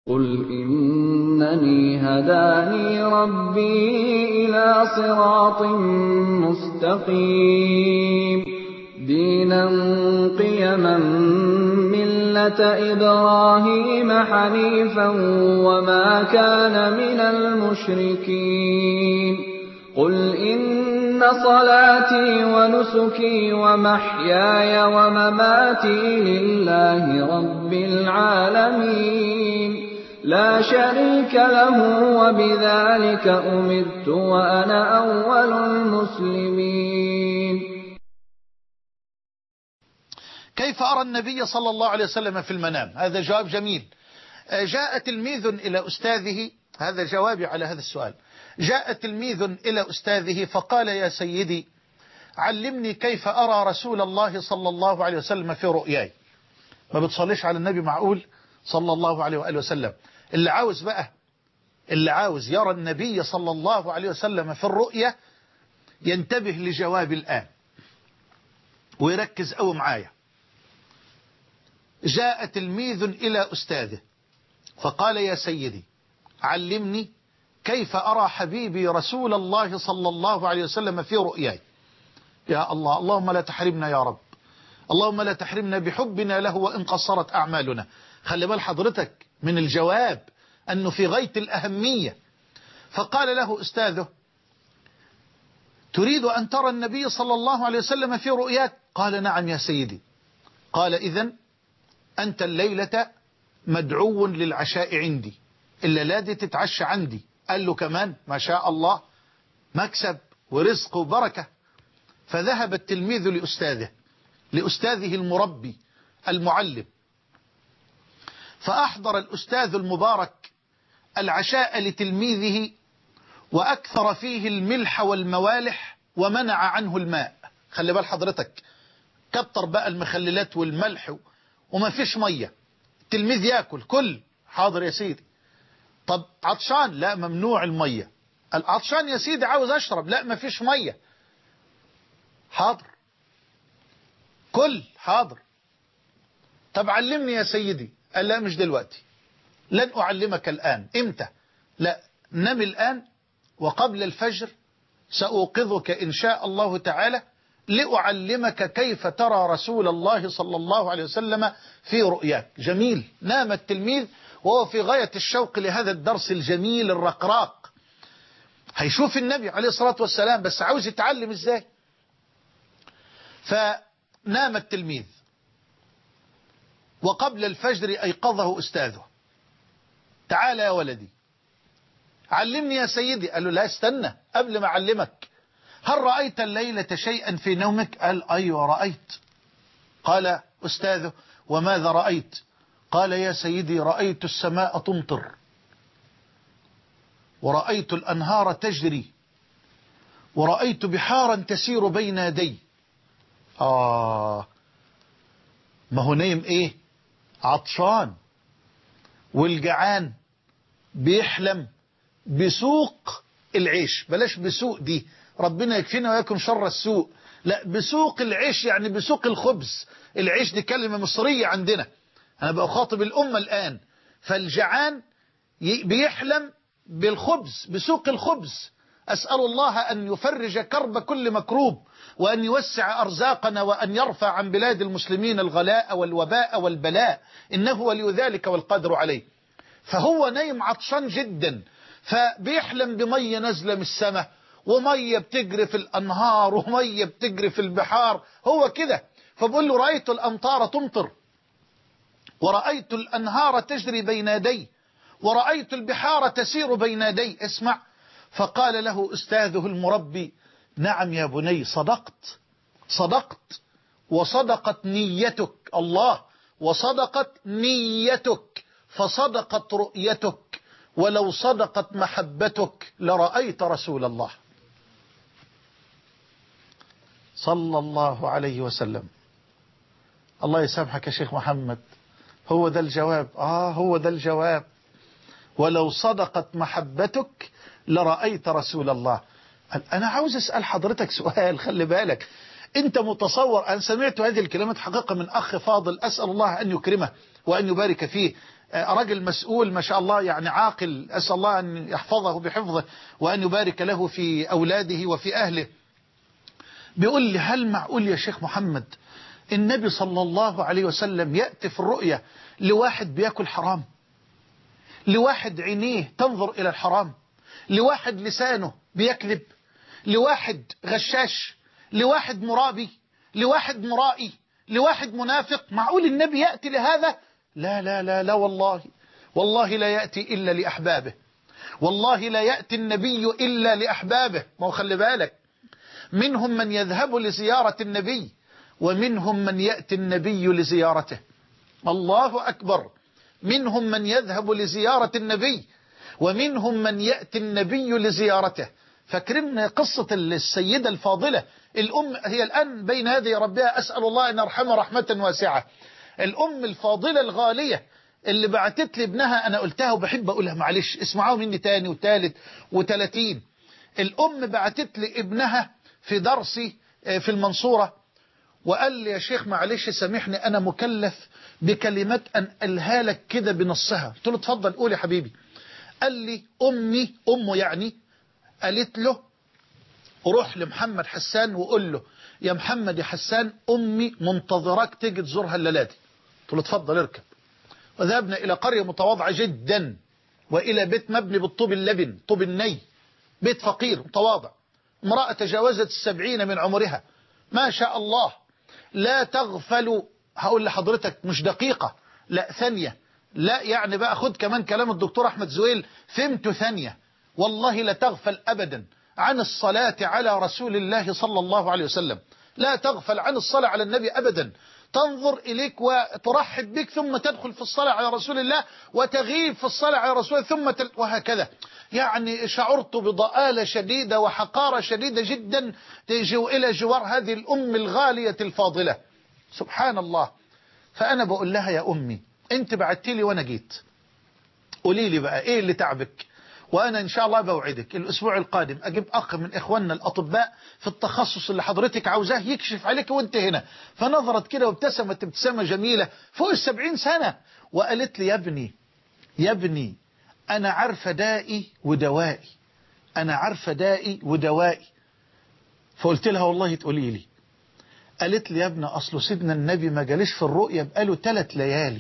قل إنني هداني ربي إلى صراط مستقيم دينا قيما ملة إبراهيم حنيفا وما كان من المشركين قل إن صلاتي ونسكي ومحياي ومماتي لله رب العالمين لا شريك له وبذلك أمرت وأنا أول المسلمين كيف أرى النبي صلى الله عليه وسلم في المنام هذا جواب جميل جاء تلميذ إلى أستاذه هذا جوابي على هذا السؤال جاء تلميذ إلى أستاذه فقال يا سيدي علمني كيف أرى رسول الله صلى الله عليه وسلم في رؤياي ما بتصليش على النبي معقول صلى الله عليه وآله وسلم اللي عاوز بقى اللي عاوز يرى النبي صلى الله عليه وسلم في الرؤية ينتبه لجوابي الآن ويركز قوي معايا جاء تلميذ إلى أستاذه فقال يا سيدي علمني كيف أرى حبيبي رسول الله صلى الله عليه وسلم في رؤياي يا الله اللهم لا تحرمنا يا رب اللهم لا تحرمنا بحبنا له وإن قصرت أعمالنا خلي بال حضرتك من الجواب أنه في غاية الأهمية فقال له أستاذه تريد أن ترى النبي صلى الله عليه وسلم في رؤياك قال نعم يا سيدي قال إذن أنت الليلة مدعو للعشاء عندي إلا لا دي تتعشى عندي قال له كمان ما شاء الله مكسب ورزق وبركة فذهب التلميذ لأستاذه لأستاذه المربي المعلم فأحضر الأستاذ المبارك العشاء لتلميذه وأكثر فيه الملح والموالح ومنع عنه الماء خلي بال حضرتك كتر بقى المخللات والملح وما فيش مية التلميذ ياكل كل حاضر يا سيدي طب عطشان لا ممنوع المية العطشان يا سيدي عاوز أشرب لا ما فيش مية حاضر كل حاضر طب علمني يا سيدي قال لا مش دلوقتي لن أعلمك الآن امتى لا نم الآن وقبل الفجر سأوقظك إن شاء الله تعالى لأعلمك كيف ترى رسول الله صلى الله عليه وسلم في رؤياك جميل نام التلميذ وهو في غاية الشوق لهذا الدرس الجميل الرقراق هيشوف النبي عليه الصلاة والسلام بس عاوز يتعلم ازاي فنام التلميذ وقبل الفجر أيقظه أستاذه تعال يا ولدي علمني يا سيدي قال له لا استنى قبل ما أعلمك هل رأيت الليلة شيئا في نومك قال أيوة رأيت قال أستاذه وماذا رأيت قال يا سيدي رأيت السماء تمطر ورأيت الأنهار تجري ورأيت بحارا تسير بين يدي آه ما هو نايم ايه عطشان والجعان بيحلم بسوق العيش بلاش بسوق دي ربنا يكفينا وياكم شر السوء لا بسوق العيش يعني بسوق الخبز العيش دي كلمة مصرية عندنا أنا بأخاطب الأمة الآن فالجعان بيحلم بالخبز بسوق الخبز أسأل الله أن يفرج كرب كل مكروب وأن يوسع أرزاقنا وأن يرفع عن بلاد المسلمين الغلاء والوباء والبلاء إنه ولي ذلك والقدر عليه فهو نايم عطشان جدا فبيحلم بمية نازلة من السماء ومية بتجري في الأنهار ومية بتجري في البحار هو كده فبقول له رأيت الأمطار تمطر ورأيت الأنهار تجري بين يدي ورأيت البحار تسير بين يدي اسمع فقال له أستاذه المربي نعم يا بني صدقت صدقت وصدقت نيتك الله وصدقت نيتك فصدقت رؤيتك ولو صدقت محبتك لرأيت رسول الله صلى الله عليه وسلم الله يسامحك يا شيخ محمد هو ده الجواب آه هو ده الجواب ولو صدقت محبتك لرأيت رسول الله أنا عاوز أسأل حضرتك سؤال خلي بالك أنت متصور أن سمعت هذه الكلمات حقيقة من أخ فاضل أسأل الله أن يكرمه وأن يبارك فيه رجل مسؤول ما شاء الله يعني عاقل أسأل الله أن يحفظه بحفظه وأن يبارك له في أولاده وفي أهله بيقول لي هل معقول يا شيخ محمد النبي صلى الله عليه وسلم يأتي في الرؤية لواحد بياكل حرام لواحد عينيه تنظر إلى الحرام لواحد لسانه بيكذب لواحد غشاش لواحد مرابي لواحد مرائي لواحد منافق معقول النبي يأتي لهذا لا لا لا لا والله والله لا يأتي إلا لأحبابه والله لا يأتي النبي إلا لأحبابه ما هو خلي بالك منهم من يذهب لزيارة النبي ومنهم من يأتي النبي لزيارته الله أكبر منهم من يذهب لزيارة النبي ومنهم من يأتي النبي لزيارته فاكرين قصة السيدة الفاضلة الأم هي الآن بين هذه ربها أسأل الله أن أرحمها رحمة واسعة الأم الفاضلة الغالية اللي بعتت لي ابنها أنا قلتها وبحب أقولها معلش اسمعوا مني تاني وتالت وتلاتين الأم بعتت لي ابنها في درسي في المنصورة وقال لي يا شيخ معلش سامحني أنا مكلف بكلمات أنقلها لك كده بنصها قلت له اتفضل قول يا حبيبي قال لي أمي أمه يعني قالت له روح لمحمد حسان وقول له يا محمد يا حسان أمي منتظرك تيجي تزورها الليلة دي قلت له اتفضل اركب وذهبنا إلى قرية متواضعة جدا وإلى بيت مبني بالطوب اللبن طوب الني بيت فقير متواضع امرأة تجاوزت السبعين من عمرها ما شاء الله لا تغفل هقول لحضرتك مش دقيقة لا ثانية لا يعني بقى خد كمان كلام الدكتور أحمد زويل فهمت ثانية والله لا تغفل أبدا عن الصلاة على رسول الله صلى الله عليه وسلم لا تغفل عن الصلاة على النبي أبدا تنظر إليك وترحب بك ثم تدخل في الصلاة على رسول الله وتغيب في الصلاة على رسول الله ثم تل... وهكذا يعني شعرت بضآلة شديدة وحقارة شديدة جدا تجو إلى جوار هذه الأم الغالية الفاضلة سبحان الله فأنا بقول لها يا أمي أنت بعتي لي وأنا جيت قولي لي بقى إيه اللي تعبك وأنا إن شاء الله بوعدك الأسبوع القادم أجيب أخ من إخواننا الأطباء في التخصص اللي حضرتك عاوزاه يكشف عليك وانت هنا فنظرت كده وابتسمت ابتسامة جميلة فوق السبعين سنة وقالت لي يا ابني يا ابني أنا عارفة دائي ودوائي أنا عارفة دائي ودوائي فقلت لها والله تقولي لي قالت لي يا ابني أصله سيدنا النبي ما جاليش في الرؤية بقاله ثلاث ليالي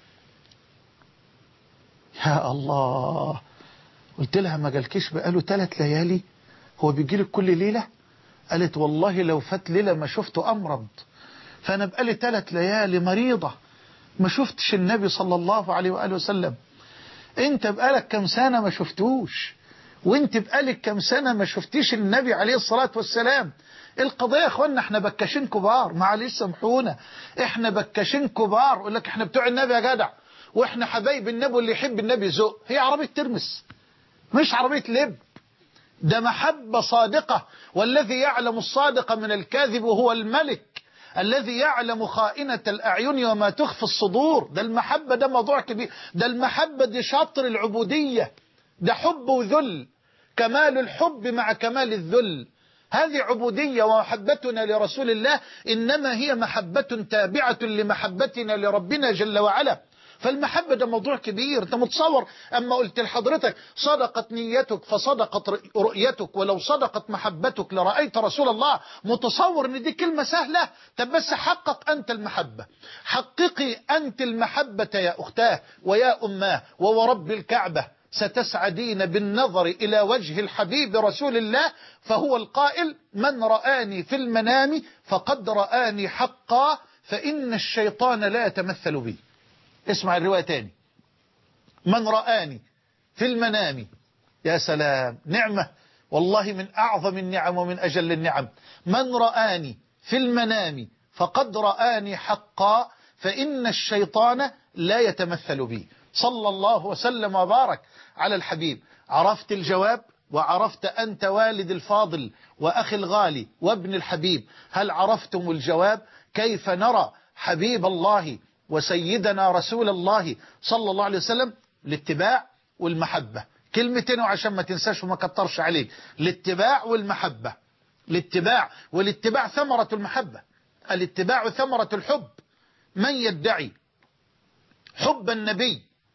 يا الله قلت لها ما جالكيش بقاله ثلاث ليالي هو بيجيلك كل ليلة قالت والله لو فات ليلة ما شفته أمرض فأنا بقالي ثلاث ليالي مريضة ما شفتش النبي صلى الله عليه وآله وسلم انت بقالك كم سنة ما شفتوش وانت بقالك كم سنة ما شفتيش النبي عليه الصلاة والسلام القضية يا اخوانا احنا بكاشين كبار معلش سامحونا احنا بكاشين كبار يقول لك احنا بتوع النبي يا جدع واحنا حبايب النبي واللي يحب النبي ذوق هي عربية ترمس مش عربية لب ده محبة صادقة والذي يعلم الصادق من الكاذب هو الملك الذي يعلم خائنة الأعين وما تخفي الصدور ده المحبة ده موضوع كبير ده المحبة دي شطر العبودية ده حب وذل كمال الحب مع كمال الذل هذه عبودية ومحبتنا لرسول الله إنما هي محبة تابعة لمحبتنا لربنا جل وعلا فالمحبة ده موضوع كبير انت متصور اما قلت لحضرتك صدقت نيتك فصدقت رؤيتك ولو صدقت محبتك لرأيت رسول الله متصور ان دي كلمة سهلة طب بس حقق انت المحبة حققي انت المحبة يا اختاه ويا اماه وورب الكعبة ستسعدين بالنظر إلى وجه الحبيب رسول الله فهو القائل من رآني في المنام فقد رآني حقا فإن الشيطان لا يتمثل بي اسمع الرواية تاني من رآني في المنام يا سلام نعمة والله من أعظم النعم ومن أجل النعم من رآني في المنام فقد رآني حقا فإن الشيطان لا يتمثل بي صلى الله وسلم وبارك على الحبيب عرفت الجواب وعرفت أنت والد الفاضل وأخي الغالي وابن الحبيب هل عرفتم الجواب كيف نرى حبيب الله وسيدنا رسول الله صلى الله عليه وسلم الاتباع والمحبة كلمتين وعشان ما تنساش وما كترش عليك الاتباع والمحبة الاتباع والاتباع ثمرة المحبة الاتباع ثمرة الحب من يدعي حب النبي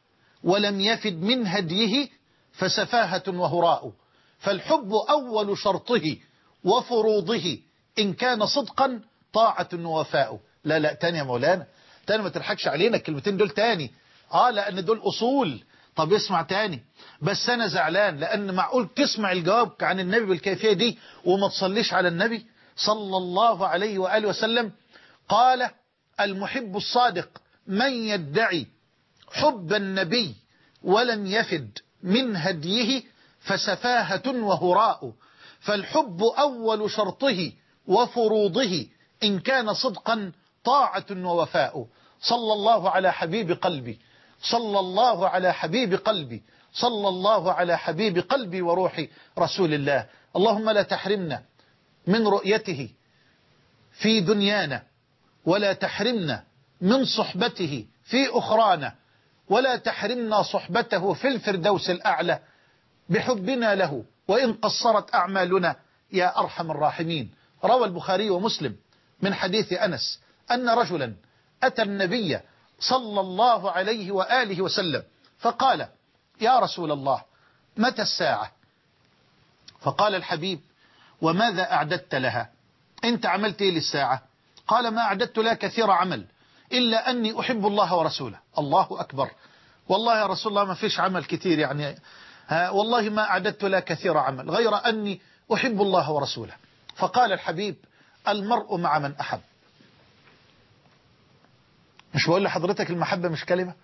ولم يفد من هديه فسفاهة وهراء فالحب أول شرطه وفروضه إن كان صدقا طاعة ووفاء لا لا تاني يا مولانا تاني ما تضحكش علينا الكلمتين دول تاني اه لأن دول أصول طب اسمع تاني بس أنا زعلان لأن معقول تسمع الجواب عن النبي بالكيفية دي وما تصليش على النبي صلى الله عليه وآله وسلم قال المحب الصادق من يدعي حب النبي ولم يفد من هديه فسفاهة وهراء فالحب أول شرطه وفروضه إن كان صدقا طاعة ووفاء صلى الله على حبيب قلبي صلى الله على حبيب قلبي صلى الله على حبيب قلبي وروح رسول الله اللهم لا تحرمنا من رؤيته في دنيانا ولا تحرمنا من صحبته في أخرانا ولا تحرمنا صحبته في الفردوس الأعلى بحبنا له وإن قصرت أعمالنا يا أرحم الراحمين روى البخاري ومسلم من حديث أنس أن رجلا أتى النبي صلى الله عليه وآله وسلم فقال يا رسول الله متى الساعة فقال الحبيب وماذا أعددت لها أنت عملت إيه للساعة قال ما أعددت لها كثير عمل إلا أني أحب الله ورسوله الله أكبر والله يا رسول الله ما فيش عمل كثير يعني ها والله ما أعددت لها كثير عمل غير أني أحب الله ورسوله فقال الحبيب المرء مع من أحب مش بقول لحضرتك المحبة مش كلمة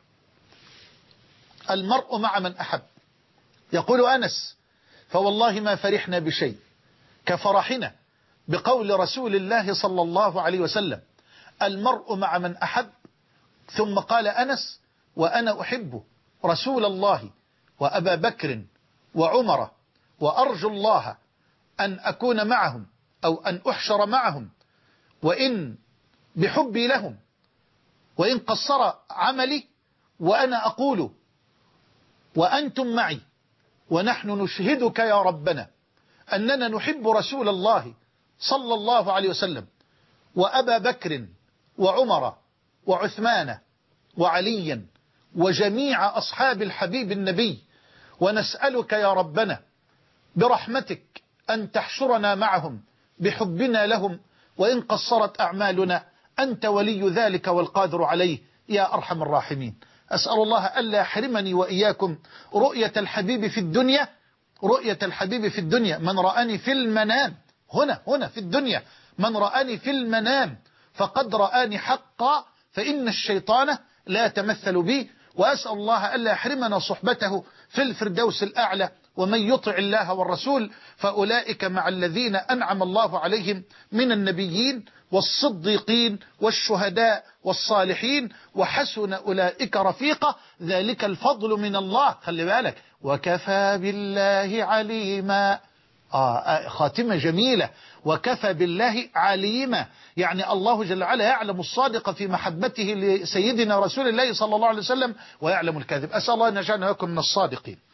المرء مع من أحب يقول أنس فوالله ما فرحنا بشيء كفرحنا بقول رسول الله صلى الله عليه وسلم المرء مع من أحب ثم قال أنس وأنا أحب رسول الله وأبا بكر وعمر وأرجو الله أن أكون معهم أو أن أحشر معهم وإن بحبي لهم وإن قصر عملي وأنا أقول وأنتم معي ونحن نشهدك يا ربنا أننا نحب رسول الله صلى الله عليه وسلم وأبا بكر وعمر وعثمان وعليا وجميع أصحاب الحبيب النبي ونسألك يا ربنا برحمتك أن تحشرنا معهم بحبنا لهم وإن قصرت أعمالنا أنت ولي ذلك والقادر عليه يا أرحم الراحمين أسأل الله ألا يحرمني وإياكم رؤية الحبيب في الدنيا رؤية الحبيب في الدنيا من رآني في المنام هنا هنا في الدنيا من رآني في المنام فقد رآني حقا فإن الشيطان لا يتمثل بي وأسأل الله ألا يحرمنا صحبته في الفردوس الأعلى ومن يطع الله والرسول فأولئك مع الذين أنعم الله عليهم من النبيين والصديقين والشهداء والصالحين وحسن أولئك رفيقا ذلك الفضل من الله خلي بالك وكفى بالله عليما آه خاتمة جميلة وكفى بالله عليما يعني الله جل وعلا يعلم الصادق في محبته لسيدنا رسول الله صلى الله عليه وسلم ويعلم الكاذب أسأل الله أن يجعلنا لكم من الصادقين